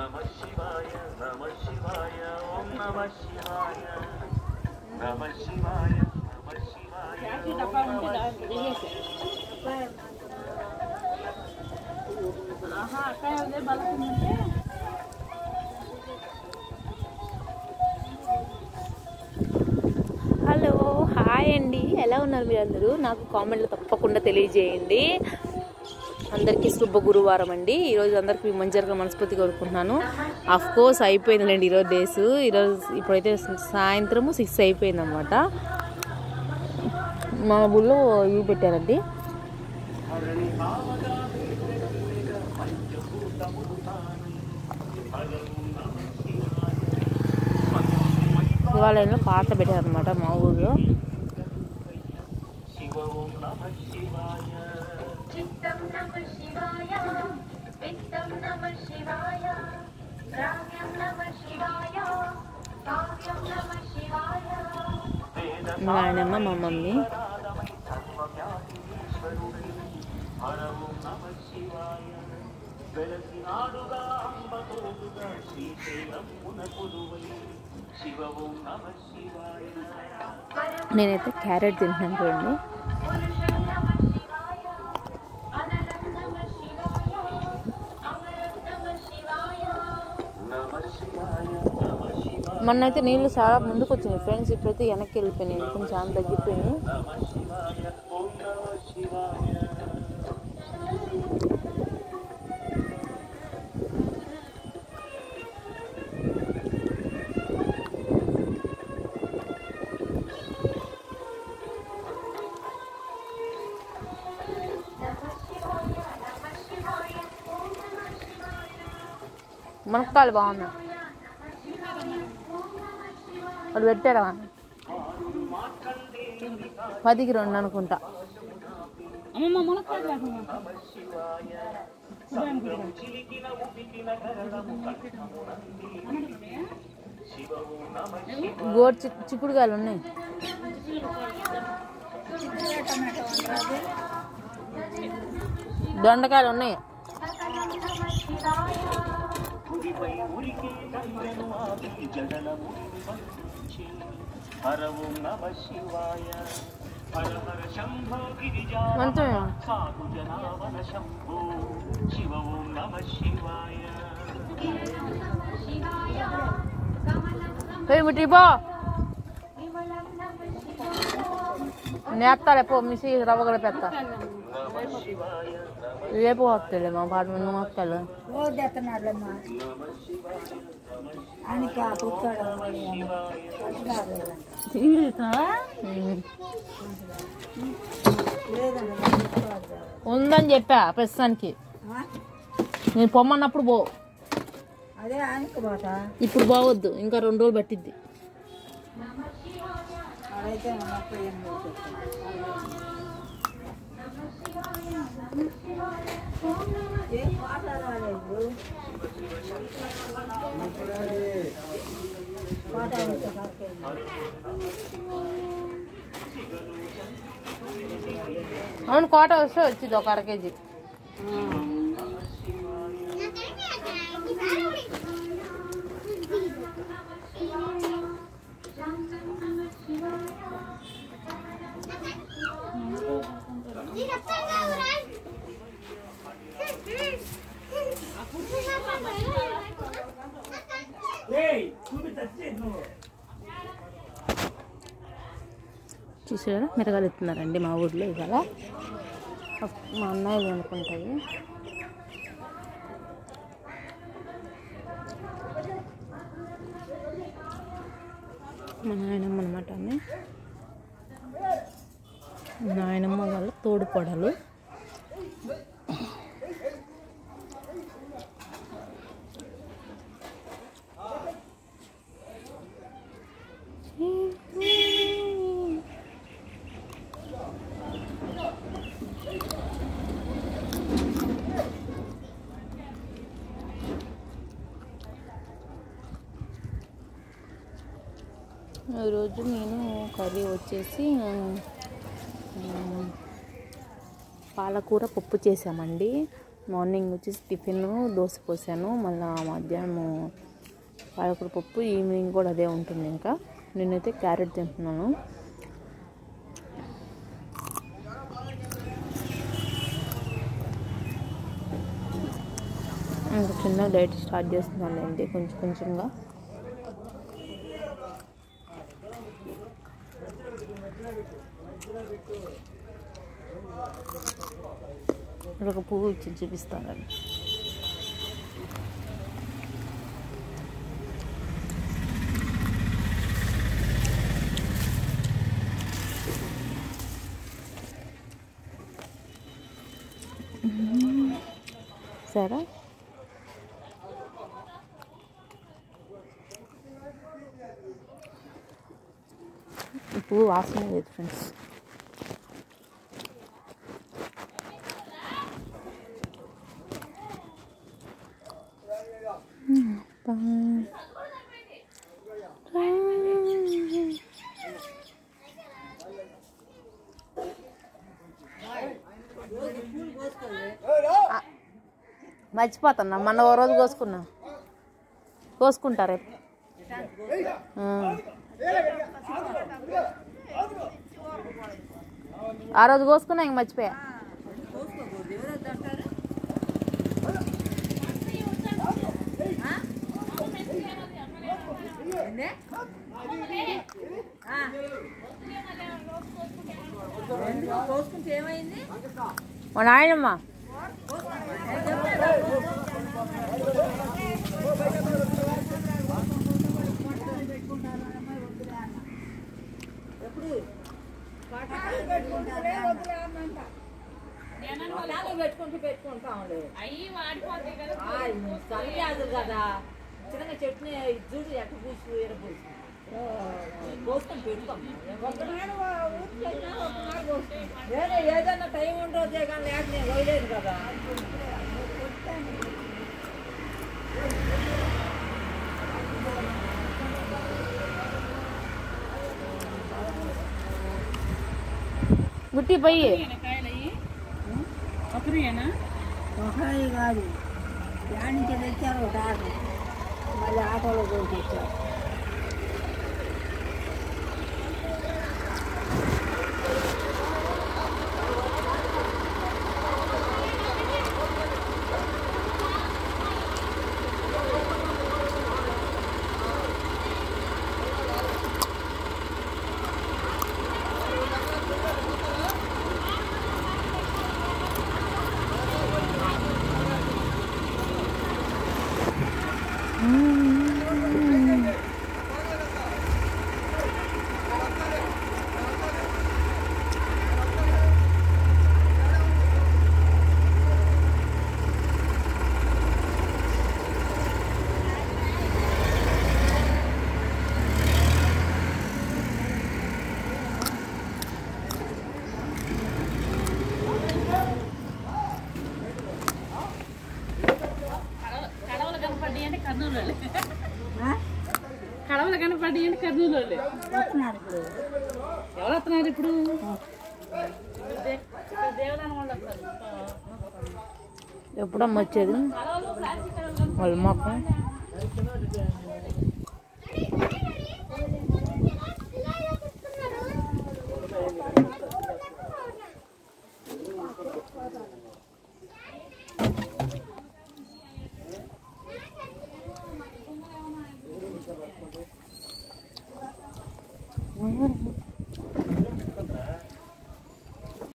Hello hi అండి ఎలా ఉన్నారు మీరు అందరూ నాకు కామెంట్లో తప్పకుండా తెలియజేయండి అందరికీ శుభ గురువారం అండి ఈరోజు అందరికీ మంచిగా మనస్ఫూర్తి కోరుకుంటున్నాను అఫ్ కోర్స్ అయిపోయిందిలేండి ఈరోజు డేస్ ఈరోజు ఇప్పుడైతే సాయంత్రము సిక్స్ అయిపోయింది అనమాట మా ఊళ్ళో ఇవి పెట్టారండి శివాలయంలో పాటలు పెట్టారనమాట మా ఊళ్ళో చిత్తం నమ శివాయ విత్తం నమ శివాయ ద్రవ్యం నమ శివాయ కావ్యం నమ శివాయ మా ఆయనమ్మ మా మమ్మీ నేనైతే క్యారెట్ తింటున్నాను చూడండి పురుషం నమ శివాయ అనరం నమ శివాయ అమరం నమ శివాయ మొన్న అయితే నీళ్ళు చాలా ముందుకు వచ్చినాయి ఫ్రెండ్స్ ఇప్పుడైతే వెనక్కి వెళ్ళిపోయినాయి కొంచెం చాలా తగ్గిపోయినాయి మునక్కాయలు బాగున్నాయి వాడు పెట్టాడా పదికి రెండు అనుకుంటా అమ్మమ్మ మునక్కాయ లేకుండా గోడు చి చిక్కుడుకాయలు ఉన్నాయి దొండకాయలు ఉన్నాయి హరవం నమ శివాయ హర హర శంభో గిరిజా మంచిగా సాధు జనావన శంభో శివ ఓం నమ శివాయ శివాయ కమలం నమ పోయి ముట్టి పో విమలం నమ శివాయ నేస్తాలే పో మిసి రవ్వ కూడా పెడతా నమ శివాయ రేపు వస్తాలే మా పాట ముందు వస్తాడు ఓదెత్తనాడమ్మా అని పుట్టాడు ఉందని చెప్పా ప్రస్తుతానికి నేను పొమ్మన్నప్పుడు పో అదే ఆయనకు పోత ఇప్పుడు పోవద్దు ఇంకా రెండు రోజులు పట్టిద్ది అదైతే ఉన్నప్పుడు ఏం లేదు ఏం మాట్లాడాలేదు పాట అయితే అవును కోట వస్తే వచ్చింది ఒక అర కేజీ చూసారా మిరగాలు ఎత్తున్నారండి మా ఊర్లో ఇవాళ మా అన్నయ్యలు అనుకుంటాయి మా నాయనమ్మ అనమాట ఆమె నాయనమ్మ వాళ్ళ తోడుపడలు ఈరోజు నేను కర్రీ వచ్చేసి ఉమ్, పాలకూర పప్పు చేసామండి మార్నింగ్ వచ్చేసి టిఫిన్ దోశ పోసాను మళ్ళీ మధ్యాహ్నం పాలకూర పప్పు ఈవినింగ్ కూడా అదే ఉంటుంది ఇంకా నేనైతే క్యారెట్ తింటున్నాను ఇంకా చిన్న డైట్ స్టార్ట్ చేస్తున్నాను అండి కొంచెం కొంచెంగా ఒక పువ్వు ఇచ్చి చూపిస్తానండి సరే ఈ పువ్వు వాసన లేదు ఫ్రెండ్స్ మర్చిపోతున్నా మొన్న ఓ రోజు కోసుకున్నా కోసుకుంటా రేపు ఆ. ఆ రోజు కోసుకున్నా ఇంక మర్చిపోయా కోసుకోకూడదు ఎవరొద్దు అంటారు ఏందే? ఆ. ఎందుకు కోసుకుంటే ఏమైంది మా నాయనమ్మ ఎప్పుడు పటాలు పెట్టుకుంటారా అన్న? పటాలు పెట్టుకుంటూ పెట్టుకుంటాంలే అయ్యి వాడిపోతాయి కదా సరియాదు కదా చిన్నగా చట్నీ జూడు ఎట్ట పూసు ఎర పూసు కోసుకొని పెట్టుకోం వేరే ఏదైనా టైం ఉండొచ్చే కానీ లేక నేను వదిలేదు కదా గుట్టి పోయి ఒకరియేనా ఒకరి కాదు యాడ్ నుంచి తెచ్చారు ఒక ఆటో మళ్ళీ ఆటోలో పోయి తెచ్చారు కడవలు కనపడి అంటే కర్నూలు కడవలు కనపడి అంటే కర్నూలు వస్తున్నారు ఇప్పుడు ఎవరు వస్తున్నారు ఇప్పుడు దేవదానం వాళ్ళు వస్తారు ఎప్పుడమ్మ వచ్చేది వాళ్ళ మొక్క ఆ